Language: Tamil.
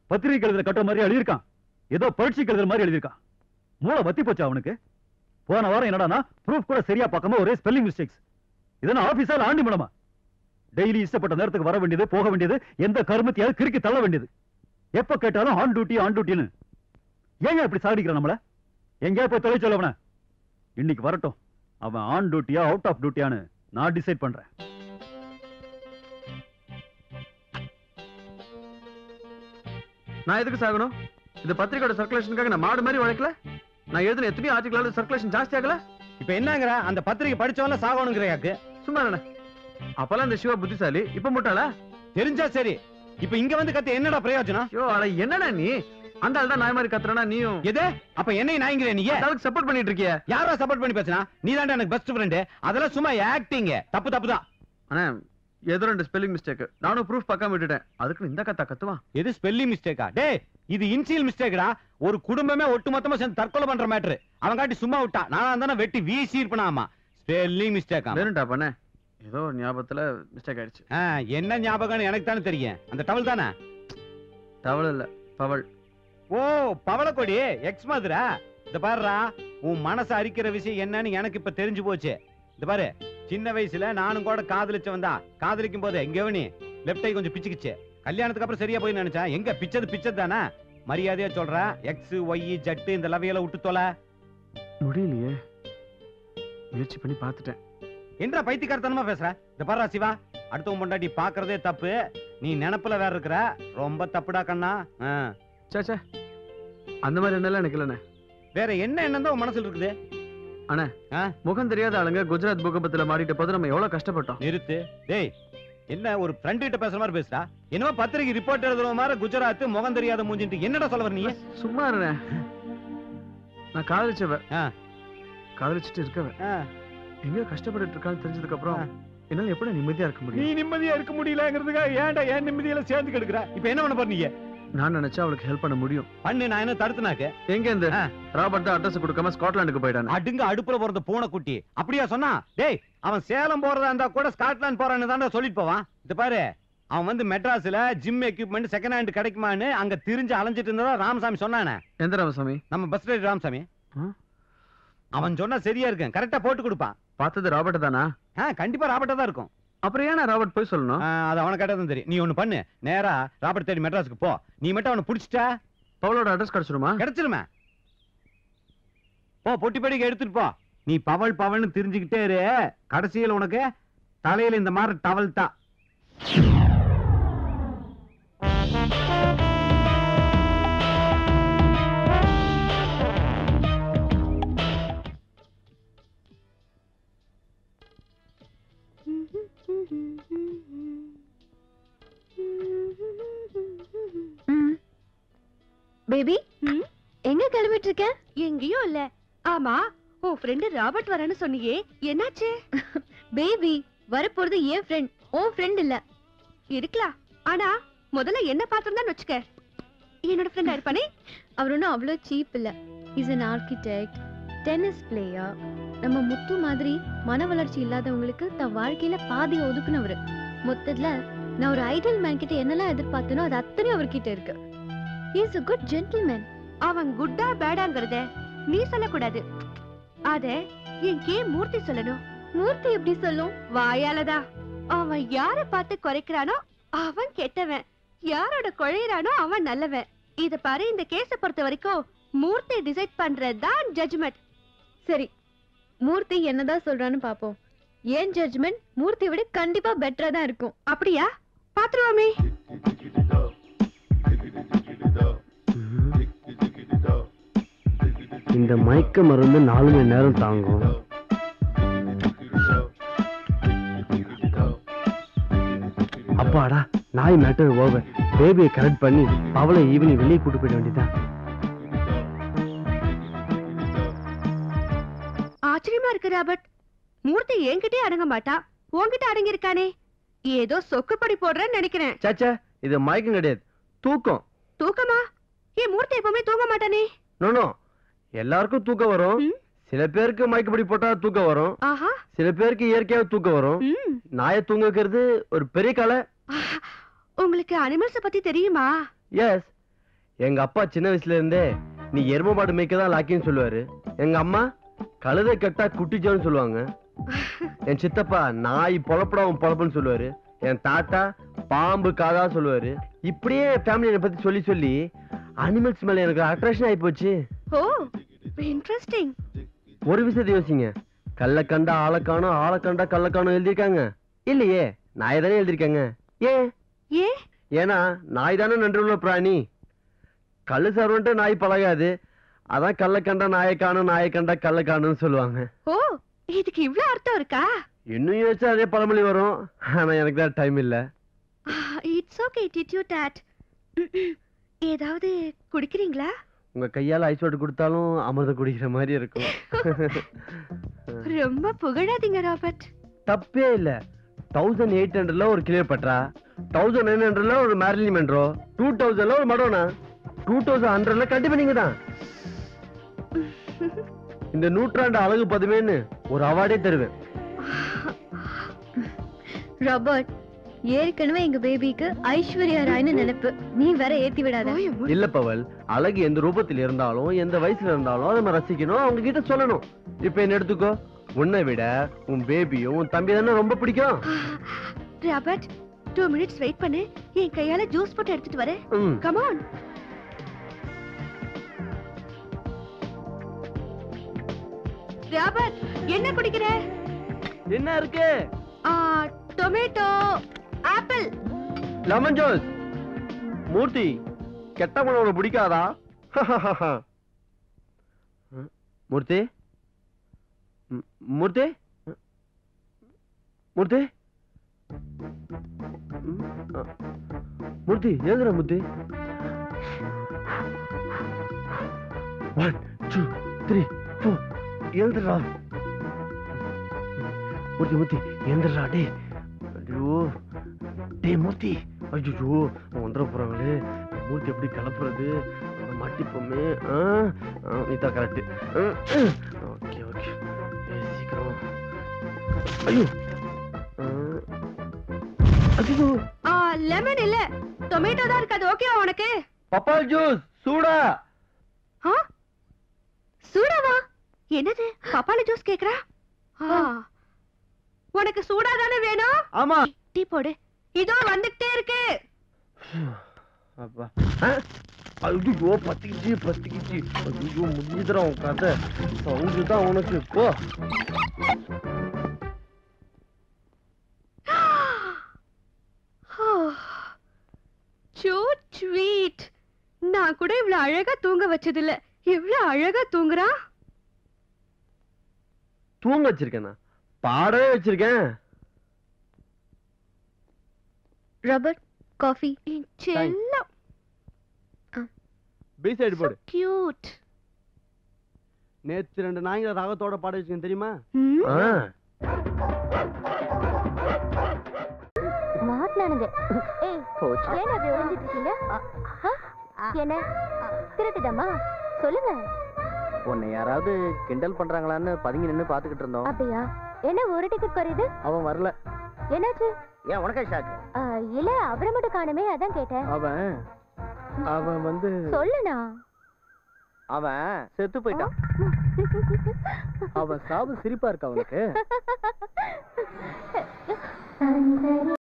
பத்திரிகை எழுதுற கட்ட மாதிரி எழுதியிருக்கான் ஏதோ பரீட்சைக்கு எழுதுற மாதிரி எழுதியிருக்கான் மூளை வத்தி போச்சா அவனுக்கு போன வாரம் என்னடானா ப்ரூஃப் கூட சரியா பார்க்காம ஒரே ஸ்பெல்லிங் மிஸ்டேக்ஸ் இதெல்லாம் ஆபீஸால ஆண்டி மூலமா டெய்லி இஷ்டப்பட்ட நேரத்துக்கு வர வேண்டியது போக வேண்டியது எந்த கருமத்தையாவது கிறுக்கி தள்ள வேண்டியது எப்ப கேட்டாலும் ஆன் டியூட்டி ஆன் டியூட்டின்னு ஏங்க இப்படி சாடிக்கிறான் நம்மள எங்கேயா போய் தொலை சொல்லவன இன்னைக்கு வரட்டும் அவன் ஆன் டியூட்டியா அவுட் ஆஃப் டியூட்டியான்னு நான் டிசைட் பண்றேன் நான் எதுக்கு சாகணும் இந்த பத்திரிக்கையோட சர்க்குலேஷனுக்காக நான் மாடு மாதிரி உழைக்கல நான் எழுதின எத்தனையோ ஆர்டிகலால சர்க்குலேஷன் ஜாஸ்தி ஆகல இப்ப என்னங்கிற அந்த பத்திரிகை படிச்சவன சாகணுங்கிறையாக்கு சும்மா என்ன அப்பெல்லாம் இந்த சிவா புத்திசாலி இப்ப முட்டாளா தெரிஞ்சா சரி இப்ப இங்க வந்து கத்து என்னடா பிரயோஜனம் ஐயோ அட என்னடா நீ அந்த ஆள் தான் நாய் மாதிரி கத்துறனா நீயும் எது அப்ப என்னை நாய்ங்கிற நீ அந்த ஆளுக்கு சப்போர்ட் பண்ணிட்டு இருக்கிய யாரா சப்போர்ட் பண்ணி பேசினா நீ தான்டா எனக்கு பெஸ்ட் ஃப்ரெண்டு அதெல்லாம் சும்மா ஆக்டிங் தப்பு தப்பு தான் அண்ணா ஏதோ ரெண்டு ஸ்பெல்லிங் மிஸ்டேக் நானும் ப்ரூஃப் பார்க்காம விட்டுட்டேன் அதுக்கு இந்த கத்தா கத்துவான் எது ஸ்பெல்லிங் மிஸ்டேக்கா டேய் இது இன்சியல் மிஸ்டேக்டா ஒரு குடும்பமே ஒட்டுமொத்தமா சேர்ந்து தற்கொலை பண்ற மேட்ரு அவன் காட்டி சும்மா விட்டா நான் தானே வெட்டி வீசி இருப்பனாமா ஸ்பெல்லிங் மிஸ்டேக்கா வேணும்டா பண்ண ஏதோ ஒரு ஞாபகத்துல மிஸ்டேக் ஆயிடுச்சு என்ன ஞாபகம்னு எனக்கு தானே தெரியும் அந்த டவல் தானே தவள் இல்ல பவள் ஓ பவளக்கொடி எக்ஸ் மாதிரா இந்த பாருடா உன் மனசை அரிக்கிற விஷயம் என்னன்னு எனக்கு இப்ப தெரிஞ்சு போச்சு இந்த பாரு சின்ன வயசுல நானும் கூட காதலிச்சவன் தான் காதலிக்கும் போது எங்க நீ லெப்ட் ஐ கொஞ்சம் பிச்சுக்குச்சு கல்யாணத்துக்கு அப்புறம் சரியா போய் நினைச்சேன் எங்க பிச்சது பிச்சது தானே மரியாதையா சொல்றேன் எக்ஸ் ஒய் ஜட்டு இந்த லவையில விட்டு தொலை முடியலையே முயற்சி பண்ணி பார்த்துட்டேன் என்றா பைத்தியக்காரத்தனமா பேசுற இந்த பாருடா சிவா அடுத்தவன் பொண்டாட்டி பாக்குறதே தப்பு நீ நினப்புல வேற இருக்கிற ரொம்ப தப்புடா கண்ணா ஆ. சேச்சே அந்த மாதிரி என்னெல்லாம் எனக்கு இல்லைண்ணே வேற என்ன எண்ணம் தான் உன் மனசுல இருக்குது முகம் தெரியாத ஆளுங்க குஜராத் பூகம்பத்துல மாட்டிட்ட போது நம்ம எவ்வளவு கஷ்டப்பட்டோம் நிறுத்து டேய் என்ன ஒரு ஃப்ரெண்ட் கிட்ட பேசுற மாதிரி பேசுறா என்னமோ பத்திரிக்கை ரிப்போர்ட் எழுதுற மாதிரி குஜராத் முகம் தெரியாத மூஞ்சிட்டு என்னடா சொல்ல வர நீ சும்மா இருண்ணே நான் காதலிச்சவ ஆ. காதலிச்சுட்டு இருக்கவ ஆ. எங்கேயோ கஷ்டப்பட்டுட்டு இருக்கான்னு தெரிஞ்சதுக்கு அப்புறம் ஆ. என்னால எப்படி நிம்மதியா இருக்க நீ முடியும் நிம்மதியா இருக்க முடியலங்கிறதுக்காக ஏன்டா ஏன் நிம்மதியில சேர்ந்து கெடுக்கிற இப்ப என்ன பண்ண போறீங்க நான் நினைச்சா அவளுக்கு ஹெல்ப் பண்ண முடியும் பண்ணு நான் என்ன தடுத்துனாக்க எங்க இந்த ஆ. ராபர்ட் தான் அட்ரஸ் கொடுக்காம ஸ்காட்லாண்டுக்கு போயிட்டானே அடுங்க அடுப்புல போறது பூனைக்குட்டி அப்படியா சொன்னா டேய் அவன் சேலம் போறதா இருந்தா கூட ஸ்காட்லாந்து போறான்னு தானே சொல்லிட்டு போவான் இது பாரு அவன் வந்து மெட்ராஸ்ல ஜிம் எக்யூப்மெண்ட் செகண்ட் ஹேண்ட் கிடைக்குமான்னு அங்க திரிஞ்சு அலைஞ்சிட்டு இருந்ததா ராமசாமி சொன்னானே எந்த ராமசாமி நம்ம பஸ் ரைடர் ராமசாமி ஆ? அவன் சொன்னா சரியா இருக்கும் கரெக்டா போட்டு கொடுப்பான் பார்த்தது ராபர்ட் தானா ஆ, கண்டிப்பா ராபர்ட்டா தான் இருக்கும் அப்புறம் ஏன் ராபர்ட் போய் சொல்லணும் ஆ, அது அவனை கேட்டதும் தெரியும் நீ ஒண்ணு பண்ணு நேரா ராபர்ட் தேடி மெட்ராஸ்க்கு போ நீ மட்டும் அவனை புடிச்சிட்டா பவுலோட அட்ரஸ் கிடைச்சிருமா கிடைச்சிருமே போ பொட்டி படிக்க எடுத்துட்டு போ நீ பவல் பவல்னு தெரிஞ்சுக்கிட்டே இரு கடைசியில் உனக்கு தலையில இந்த மாதிரி டவல் தான் பேபி எங்க கிளம்பிட்டு இருக்க எங்கேயும் இல்ல ஆமா உன் ஃப்ரெண்டு ராபர்ட் வரேன்னு சொன்னியே என்னாச்சு பேபி வரப்போறது என் ஃப்ரெண்ட் உன் ஃப்ரெண்ட் இல்ல இருக்கலாம் ஆனா முதல்ல என்ன பாத்திரம் வச்சுக்க என்னோட ஃப்ரெண்டா இருப்பானே அவர் ஒன்றும் அவ்வளோ சீப் இல்ல is an architect tennis player நம்ம முத்து மாதிரி மன வளர்ச்சி இல்லாதவங்களுக்கு தன் வாழ்க்கையில பாதி ஒதுக்குனவர் மொத்தத்துல நான் ஒரு ஐடல் மேன் கிட்ட என்னெல்லாம் எதிர்பார்த்தனோ அது அத்தனையும் அவர்கிட்ட இருக்கு இஸ் a குட் ஜென்டில்மேன் அவன் குட்டா பேடாங்கறத நீ சொல்லக்கூடாது அத என் கே மூர்த்தி சொல்லணும் மூர்த்தி எப்படி சொல்லும் வாயாலதா அவன் யார பார்த்து குறைக்கிறானோ அவன் கெட்டவன் யாரோட குழையிறானோ அவன் நல்லவன் இத பாரு இந்த கேஸ பொறுத்த வரைக்கும் மூர்த்தி டிசைட் பண்றதுதான் ஜட்ஜ்மெண்ட் சரி மூர்த்தி என்னதான் சொல்றான்னு பாப்போம் ஏன் ஜட்ஜ்மெண்ட் மூர்த்தி விட கண்டிப்பா பெட்டரா தான் இருக்கும் அப்படியா பாத்துருவோமே இந்த மயக்க மருந்து நாலு மணி நேரம் தாங்கும் அப்பாடா நாய் மேட்டர் ஓவர் பேபியை கரெக்ட் பண்ணி அவளை ஈவினிங் வெளியே கூட்டு போயிட வேண்டியதான் ஆச்சரியமா இருக்கு ராபர்ட் மூர்த்தி என்கிட்டே அடங்க மாட்டா உன்கிட்ட அடங்கி இருக்கானே ஏதோ சொக்குப்படி போடுறேன்னு நினைக்கிறேன் சாச்சா இது மயக்கம் கிடையாது தூக்கம் தூக்கமா ஏன் மூர்த்தி எப்பவுமே தூங்க மாட்டானே நோ எல்லாருக்கும் தூக்கம் வரும் ம். சில பேருக்கு மயக்கப்படி போட்டா தூக்கம் வரும் ஆஹா சில பேருக்கு இயற்கையாக தூக்கம் வரும் ம் நாயை தூங்க வைக்கிறது ஒரு பெரிய கலை ஆஹா. உங்களுக்கு அனிமல்ஸ பத்தி தெரியுமா எஸ் எங்க அப்பா சின்ன வயசுல இருந்தே நீ எரும மாடு மேய்க்க தான் லாக்கின்னு சொல்லுவாரு எங்க அம்மா கழுதை கட்டா குட்டிச்சோன்னு சொல்லுவாங்க என் சித்தப்பா நாய் பொழப்படாவும் பொழப்புன்னு சொல்லுவாரு என் தாத்தா பாம்பு காதா சொல்லுவாரு இப்படியே ஃபேமிலியை பத்தி சொல்லி சொல்லி அனிமல்ஸ் மேல எனக்கு அட்ராக்ஷன் ஆகி போச்சு ஓ இன்ட்ரெஸ்டிங் ஒரு விஷயத்தை யோசிங்க கல்ல கண்டா ஆளை காணும் ஆளை கண்டா கல்ல காணும் எழுதியிருக்காங்க இல்லையே நாயை தானே எழுதியிருக்காங்க ஏன் ஏ ஏன்னா நாய் தானே நன்றுள்ள பிராணி கல்லு சர்வன்ட்டு நாய் பழகாது அதான் கல்ல கண்டா நாயை காணும் நாயை கண்டா கல்ல காணும்னு சொல்லுவாங்க ஓ இதுக்கு இவ்ளோ அர்த்தம் இருக்கா இன்னும் யோசிச்சா அதே பழமொழி வரும் ஆனா எனக்கு தான் டைம் இல்ல இட்ஸ் ஓகே டிட் யூ டாட் ஏதாவது குடிக்கிறீங்களா உங்க கையால ஐஸ் வாட்டர் கொடுத்தாலும் அமிர்தம் குடிக்கிற மாதிரி இருக்கும் ரொம்ப புகழாதீங்க ராபர்ட் தப்பே இல்ல தௌசண்ட் எயிட் ஹண்ட்ரட்ல ஒரு கிளியர் பட்ரா தௌசண்ட் நைன் ஹண்ட்ரட்ல ஒரு மேரிலி மென்ட்ரோ டூ தௌசண்ட்ல ஒரு மடோனா டூ தௌசண்ட் ஹண்ட்ரட்ல கண்டிப்பா நீங்க தான் இந்த நூற்றாண்டு அழகு பதுமேன்னு ஒரு அவார்டே தருவேன் ராபர்ட் ஏற்கனவே எங்க பேபிக்கு ஐஸ்வர்யா ராய்னு நினைப்பு நீ வேற ஏத்தி விடாத இல்ல பவல் அழகு எந்த ரூபத்தில் இருந்தாலும் எந்த வயசுல இருந்தாலும் அதை நம்ம ரசிக்கணும் அவங்க கிட்ட சொல்லணும் இப்ப என்ன எடுத்துக்கோ உன்னை விட உன் பேபியும் உன் தம்பி தானே ரொம்ப பிடிக்கும் ராபர்ட் டூ மினிட்ஸ் வெயிட் பண்ணு என் கையால ஜூஸ் போட்டு எடுத்துட்டு வரேன் ம். கமான் ராபர்ட் என்ன குடிக்கிற என்ன இருக்கு tomato apple lemon juice Murthy கெட்ட குணம் உனக்கு பிடிக்காதா ம், மூர்த்தி ம், மூர்த்தி மூர்த்தி ம், அ, மூர்த்தி ஏதுடா Murthy one two three four எழுதுடா மூர்த்தி மூர்த்தி எழுந்துடுறா டே ஐயோ டேய் மூர்த்தி ஐயோ வந்துட போறாங்களே மூர்த்தி எப்படி கிளப்புறது அவனை மாட்டிப்போமே ஆ ஆ, இதான் கரெக்ட் ஓகே ஓகே சீக்கிரம் ஐயோ ஆ, ஐயோ லெமன் இல்ல டொமேட்டோ தான் இருக்கு அது ஓகேவா உனக்கு பப்பாள் ஜூஸ் சூடா ஆ? சூடாவா என்னது பப்பாளி ஜூஸ் கேக்குறா ஆ. உனக்கு சூடா தானே வேணும் ஆமா டீ போடு இதோ வந்துட்டே இருக்கு அப்பா ஆ? ஐயோ பத்திக்கிச்சு பத்திக்கிச்சு ஐயோ முடிஞ்சுதுடா உன் கதை சவுண்டு தான் உனக்கு போ சோ ஸ்வீட் நான் கூட இவ்வளவு அழகா தூங்க வச்சதில்ல எவ்வளவு அழகா தூங்குறா தூங்க வச்சிருக்கேனா பாடவே வச்சிருக்கேன் ராபர்ட் காஃபி என் செல்லம் பி சைடு போடு கியூட் நேத்து ரெண்டு நாய்களை ராகத்தோட பாட வச்சிருக்கேன் தெரியுமா மாட்டினானுங்க ஏய் ஏன் அப்படி ஒளிஞ்சிட்டு இருக்கீங்க ஆ? என்ன திருட்டுதம்மா சொல்லுங்க உன்னை யாராவது கிண்டல் பண்றாங்களான்னு பதுங்கி நின்னு பாத்துக்கிட்டு இருந்தோம் அப்படியா என்ன ஒரு டிக்கெட் குறையுது அவன் வரல என்னாச்சு ஏன் உனக்கே ஷாக்கு ஆ, இல்ல அவரை மட்டும் காணுமே அதான் கேட்டேன் அவன் அவன் வந்து சொல்லுண்ணா அவன் செத்து போயிட்டான் அவன் சாவு சிரிப்பா இருக்கா அவனுக்கு